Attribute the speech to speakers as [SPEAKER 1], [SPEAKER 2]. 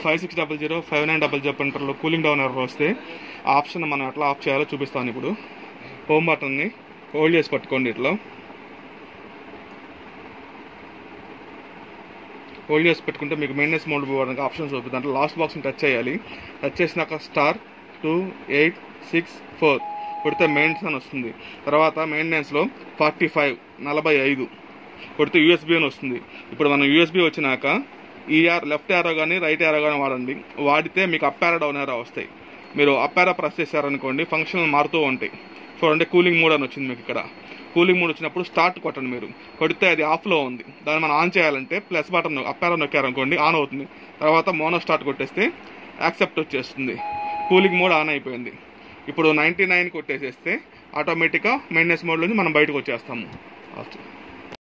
[SPEAKER 1] five six double zero five nine double zero ప్రింటర్లో cooling down error వస్తే ఆ option మనం ఎట్లా ఆఫ్ చేయాలో చూపిస్తాను ఇప్పుడు హోమ్ బటన్ని హోల్డ్ చేసి పట్టుకోండి ఇట్లా హోల్డ్ చేసి పెట్టుకుంటే మీకు మెయింటెనెన్స్ మోడ్ పోవడానికి ఆప్షన్ చూపిస్తుంది అంటే లాస్ట్ బాక్స్ని టచ్ చేయాలి టచ్ చేసినాక star two eight six four కొడితే మెయింటెనెన్స్ అని వస్తుంది తర్వాత మెయింటెనెన్స్లో ఫార్టీ ఫైవ్ నలభై ఐదు కొడితే యూఎస్బీ అని వస్తుంది ఇప్పుడు మనం యూఎస్బీ వచ్చినాక ఈఆర్ లెఫ్ట్ యారో కానీ రైట్ యారో కానీ వాడండి వాడితే మీకు అప్ యారో డౌన్ యారో వస్తాయి మీరు అప్ యారో ప్రెస్ చేశారనుకోండి ఫంక్షన్లు మారుతూ ఉంటాయి చూడండి కూలింగ్ మోడ్ అని వచ్చింది మీకు ఇక్కడ కూలింగ్ మోడ్ వచ్చినప్పుడు స్టార్ట్ కొట్టండి మీరు కొడితే అది ఆఫ్లో ఉంది దాన్ని మనం ఆన్ చేయాలంటే ప్లస్ బటన్ అప్ యారో నొక్కారనుకోండి ఆన్ అవుతుంది తర్వాత మోనో స్టార్ట్ కొట్టేస్తే యాక్సెప్ట్ వచ్చేస్తుంది కూలింగ్ మోడ్ ఆన్ అయిపోయింది ఇప్పుడు నైంటీ నైన్ కొట్టేసేస్తే ఆటోమేటిక్గా మెయింటెనెన్స్ మోడ్ నుంచి మనం బయటకు వచ్చేస్తాము